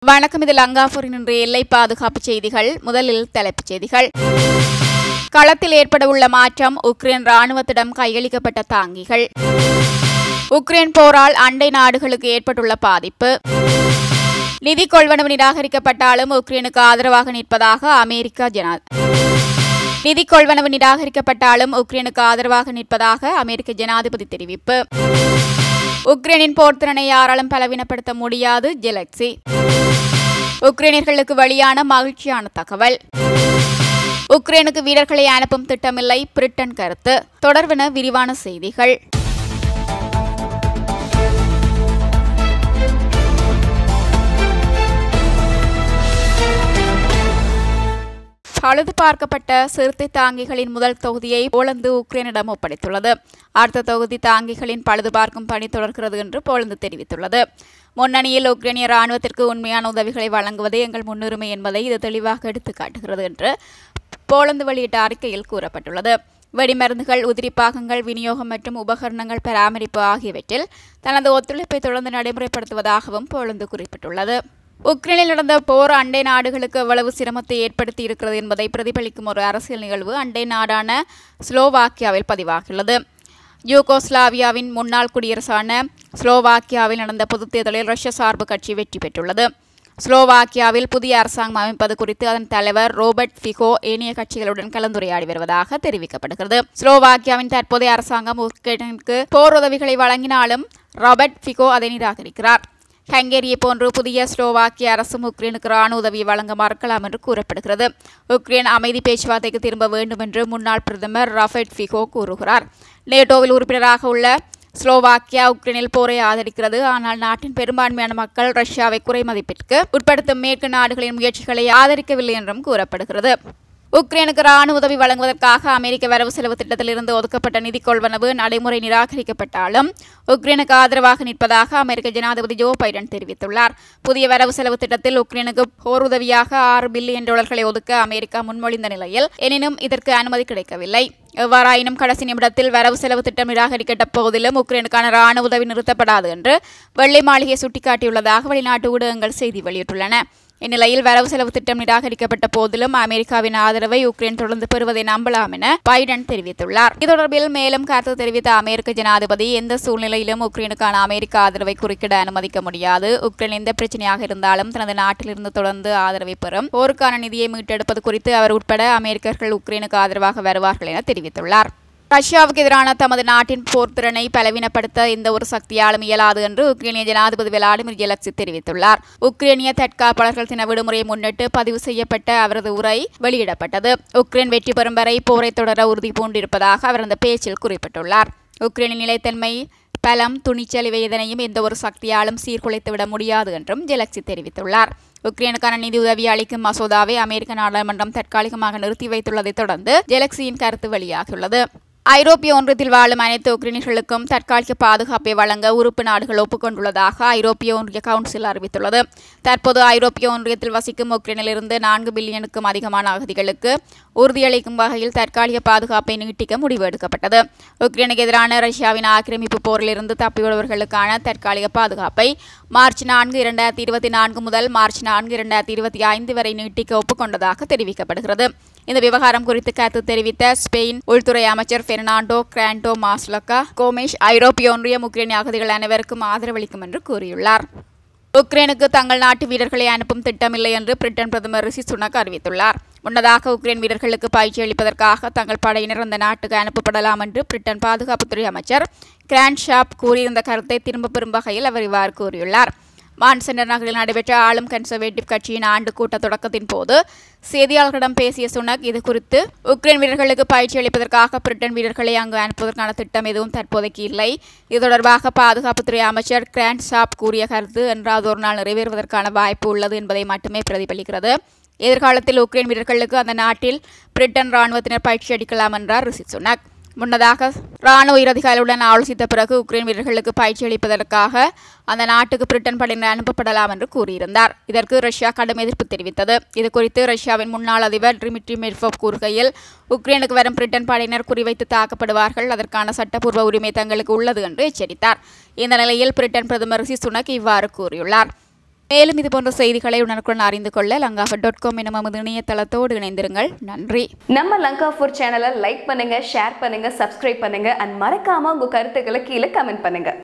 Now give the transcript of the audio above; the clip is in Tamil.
வணக்கம் இது லங்காபூரின் இன்றைய எல்லை பாதுகாப்பு செய்திகள் முதலில் தலைப்புச் செய்திகள் களத்தில் ஏற்படவுள்ள மாற்றம் உக்ரைன் ராணுவத்திடம் கையளிக்கப்பட்ட தாங்கிகள் உக்ரைன் போரால் அண்டை நாடுகளுக்கு ஏற்பட்டுள்ள பாதிப்பு நிதி கொள்வனவு நிராகரிக்கப்பட்டாலும் உக்ரைனுக்கு ஆதரவாக நிற்பதாக அமெரிக்கா ஜனா நிதி கொள்வனவு நிராகரிக்கப்பட்டாலும் உக்ரைனுக்கு ஆதரவாக நிற்பதாக அமெரிக்க ஜனாதிபதி தெரிவிப்பு உக்ரைனின் போர்த்திறனை யாராலும் பலவீனப்படுத்த முடியாது ஜெலக்சி உக்ரைனியர்களுக்கு வெளியான மகிழ்ச்சியான தகவல் உக்ரைனுக்கு வீரர்களை அனுப்பும் திட்டமில்லை பிரிட்டன் கருத்து தொடர்பென விரிவான செய்திகள் பழுது பார்க்கப்பட்ட சிறுத்தை தாங்கிகளின் முதல் தொகுதியை போலந்து உக்ரைனிடம் ஒப்படைத்துள்ளது அடுத்த தொகுதி தாங்கிகளின் பழுது பார்க்கும் பணி தொடர்கிறது என்று போலந்து தெரிவித்துள்ளது முன்னணியில் உக்ரைனிய ராணுவத்திற்கு உண்மையான உதவிகளை வழங்குவதே எங்கள் முன்னுரிமை என்பதை இது தெளிவாக எடுத்துக்காட்டுகிறது என்று போலந்து வெளியிட்ட அறிக்கையில் கூறப்பட்டுள்ளது வெடிமருந்துகள் உதிரிப்பாகங்கள் விநியோகம் மற்றும் உபகரணங்கள் பராமரிப்பு ஆகியவற்றில் தனது ஒத்துழைப்பை தொடர்ந்து நடைமுறைப்படுத்துவதாகவும் போலந்து குறிப்பிட்டுள்ளது உக்ரைனில் நடந்த போர் அண்டை நாடுகளுக்கு எவ்வளவு சிரமத்தை ஏற்படுத்தி இருக்கிறது என்பதை பிரதிபலிக்கும் ஒரு அரசியல் நிகழ்வு அண்டை நாடான ஸ்லோவாக்கியாவில் பதிவாகியுள்ளது யூகோஸ்லாவியாவின் முன்னாள் குடியரசான ஸ்லோவாக்கியாவில் நடந்த பொதுத் தேர்தலில் ரஷ்ய சார்பு கட்சி வெற்றி பெற்றுள்ளது ஸ்லோவாக்கியாவில் புதிய அரசாங்கம் அமைப்பது குறித்து அதன் தலைவர் ரோபர்ட் ஃபிகோ ஏனைய கட்சிகளுடன் கலந்துரையாடி வருவதாக தெரிவிக்கப்படுகிறது ஸ்லோவாக்கியாவின் தற்போதைய அரசாங்கம் உக்ரைனுக்கு போர் உதவிகளை வழங்கினாலும் ராபர்ட் ஃபிகோ அதை நிராகரிக்கிறார் ஹங்கேரியை போன்று புதிய ஸ்லோவாக்கிய அரசும் உக்ரைனுக்கு ராணுவ உதவியை வழங்க மறுக்கலாம் என்று கூறப்படுகிறது உக்ரைன் அமைதி பேச்சுவார்த்தைக்கு திரும்ப வேண்டும் என்று முன்னாள் பிரதமர் ராஃபெட் ஃபிகோ கூறுகிறார் நேட்டோவில் உறுப்பினராக உள்ள ஸ்லோவாக்கியா உக்ரைனில் போரை ஆதரிக்கிறது ஆனால் நாட்டின் பெரும்பான்மையான மக்கள் ரஷ்யாவை குறை மதிப்பிற்கு உட்படுத்தும் மேற்கு நாடுகளின் முயற்சிகளை ஆதரிக்கவில்லை என்றும் கூறப்படுகிறது உக்ரைனுக்கு ராணுவ உதவி வழங்குவதற்காக அமெரிக்க வரவு செலவு திட்டத்திலிருந்து ஒதுக்கப்பட்ட நிதி கொள்வனவு நடைமுறை நிராகரிக்கப்பட்டாலும் உக்ரைனுக்கு ஆதரவாக நிற்பதாக அமெரிக்க ஜனாதிபதி ஜோ பைடன் தெரிவித்துள்ளார் புதிய வரவு செலவு திட்டத்தில் உக்ரைனுக்கு போர் உதவியாக ஆறு பில்லியன் டாலர்களை ஒதுக்க அமெரிக்கா முன்மொழிந்த நிலையில் எனினும் இதற்கு அனுமதி கிடைக்கவில்லை எவ்வாறாயினும் கடைசி நிமிடத்தில் வரவு செலவு திட்டம் நிராகரிக்கப்பட்ட போதிலும் உக்ரைனுக்கான ராணுவ உதவி நிறுத்தப்படாது என்று வெள்ளை மாளிகை சுட்டிக்காட்டியுள்ளதாக வெளிநாட்டு ஊடகங்கள் செய்தி வெளியிட்டுள்ளன இந்நிலையில் வரவு செலவு திட்டம் நிராகரிக்கப்பட்ட போதிலும் அமெரிக்காவின் ஆதரவை உக்ரைன் தொடர்ந்து பெறுவதை நம்பலாம் என பைடன் தெரிவித்துள்ளார் இது தொடர்பில் மேலும் கருத்து தெரிவித்த அமெரிக்க ஜனாதிபதி எந்த சூழ்நிலையிலும் உக்ரைனுக்கான அமெரிக்க ஆதரவை குறுக்கிட அனுமதிக்க முடியாது உக்ரைன் எந்த பிரச்சனையாக இருந்தாலும் தனது நாட்டிலிருந்து தொடர்ந்து ஆதரவை பெறும் போருக்கான நிதியை மீட்டெடுப்பது குறித்து அவர் உட்பட அமெரிக்கர்கள் உக்ரைனுக்கு ஆதரவாக வருவார்கள் என தெரிவித்துள்ளார் ரஷ்யாவுக்கு எதிரான தமது நாட்டின் போர்த்திறனை பலவீனப்படுத்த எந்த ஒரு சக்தியாலும் இயலாது என்று உக்ரைனிய ஜனாதிபதி விளாடிமிர் ஜெலக்சி தெரிவித்துள்ளார் உக்ரைனிய தற்காப்பாளர்கள் தின விடுமுறையை முன்னிட்டு பதிவு செய்யப்பட்ட அவரது உரை வெளியிடப்பட்டது உக்ரைன் வெற்றி பெறும் வரை போரை தொடர உறுதி பூண்டிருப்பதாக அவர் அந்த பேச்சில் குறிப்பிட்டுள்ளார் உக்ரைனின் நிலைத்தன்மை பலம் துணிச்சல் இவை எதனையும் எந்த ஒரு சக்தியாலும் சீர்குலைத்துவிட முடியாது என்றும் ஜெலக்சி தெரிவித்துள்ளார் உக்ரைனுக்கான நிதி உதவி அளிக்கும் மசோதாவை அமெரிக்க நாடாளுமன்றம் தற்காலிகமாக நிறுத்தி வைத்துள்ளதைத் தொடர்ந்து ஜெலக்சியின் கருத்து வெளியாகியுள்ளது ஐரோப்பிய ஒன்றியத்தில் வாழும் அனைத்து உக்ரைனியர்களுக்கும் தற்காலிக பாதுகாப்பை வழங்க உறுப்பு நாடுகள் ஒப்புக்கொண்டுள்ளதாக ஐரோப்பிய ஒன்றிய கவுன்சில் அறிவித்துள்ளது தற்போது ஐரோப்பிய ஒன்றியத்தில் வசிக்கும் உக்ரைனிலிருந்து நான்கு பில்லியனுக்கும் அதிகமான அகதிகளுக்கு உறுதியளிக்கும் வகையில் தற்காலிக பாதுகாப்பை நீட்டிக்க முடிவு எடுக்கப்பட்டது உக்ரைனுக்கு எதிரான ரஷ்யாவின் ஆக்கிரமிப்பு போரிலிருந்து தப்பியுள்ளவர்களுக்கான தற்காலிக பாதுகாப்பை மார்ச் நான்கு இரண்டாயிரத்தி இருபத்தி நான்கு முதல் மார்ச் நான்கு இரண்டாயிரத்தி இருபத்தி ஐந்து வரை நீட்டிக்க ஒப்புக்கொண்டதாக தெரிவிக்கப்படுகிறது இந்த விவகாரம் குறித்து கருத்து தெரிவித்த ஸ்பெயின் உள்துறை அமைச்சர் பெர்னாண்டோ கிராண்டோ மாஸ்லக்கா கோமேஷ் ஐரோப்பிய ஒன்றியம் உக்ரைன் அகதிகள் அனைவருக்கும் ஆதரவளிக்கும் என்று கூறியுள்ளார் உக்ரைனுக்கு தங்கள் நாட்டு வீரர்களை அனுப்பும் திட்டமில்லை என்று பிரிட்டன் பிரதமர் ரிஷி சுனக் அறிவித்துள்ளார் முன்னதாக உக்ரைன் வீரர்களுக்கு பயிற்சி அளிப்பதற்காக தங்கள் படையினர் அந்த நாட்டுக்கு அனுப்பப்படலாம் என்று பிரிட்டன் பாதுகாப்புத்துறை அமைச்சர் கிராண்ட் ஷாப் கூறியிருந்த கருத்தை திரும்பப் பெறும் வகையில் அவர் இவ்வாறு கூறியுள்ளார் மான்சென்டர் நகரில் நடைபெற்ற ஆளும் கன்சர்வேட்டிவ் கட்சியின் ஆண்டு கூட்ட தொடக்கத்தின் போது செய்தியாளர்களிடம் பேசிய சுனக் இது குறித்து உக்ரைன் வீரர்களுக்கு பயிற்சி அளிப்பதற்காக பிரிட்டன் வீரர்களை அங்கு அனுப்புவதற்கான திட்டம் எதுவும் தற்போதைக்கு இல்லை இது தொடர்பாக பாதுகாப்புத்துறை அமைச்சர் கிராண்ட் ஷாப் கூறிய கருத்து என்றாவது ஒரு நாள் நிறைவேறுவதற்கான வாய்ப்பு உள்ளது என்பதை மட்டுமே பிரதிபலிக்கிறது எதிர்காலத்தில் உக்ரைன் வீரர்களுக்கு அந்த நாட்டில் பிரிட்டன் ராணுவத்தினர் பயிற்சி அளிக்கலாம் என்றார் ரிஷி சுனக் முன்னதாக ராணுவ அதிகாரிகளுடன் ஆலோசித்த பிறகு உக்ரைன் வீரர்களுக்கு பயிற்சி அளிப்பதற்காக அந்த நாட்டுக்கு பிரிட்டன் படையினர் அனுப்பப்படலாம் என்று கூறியிருந்தார் இதற்கு ரஷ்யா கடும் எதிர்ப்பு தெரிவித்தது இது குறித்து ரஷ்யாவின் முன்னாள் அதிபர் டிமிட்ரி மெட்வப் கூறுகையில் உக்ரைனுக்கு வரும் பிரிட்டன் படையினர் குறிவைத்து தாக்கப்படுவார்கள் அதற்கான சட்டப்பூர்வ உரிமை தங்களுக்கு உள்ளது என்று எச்சரித்தார் இந்த நிலையில் பிரிட்டன் பிரதமர் ரிஷி சுனக் இவ்வாறு கூறியுள்ளார் மேலும் இதுபோன்ற செய்திகளை உடனுக்குடன் அறிந்து கொள்ள லங்காஃபர் டாட் காம் எனும் நமது இணையதளத்தோடு இணைந்திருங்கள் நன்றி நம்ம லங்கா ஃபுட் சேனலை லைக் பண்ணுங்க ஷேர் பண்ணுங்க சப்ஸ்கிரைப் பண்ணுங்க அண்ட் மறக்காம உங்க கருத்துக்களை கீழே கமெண்ட் பண்ணுங்க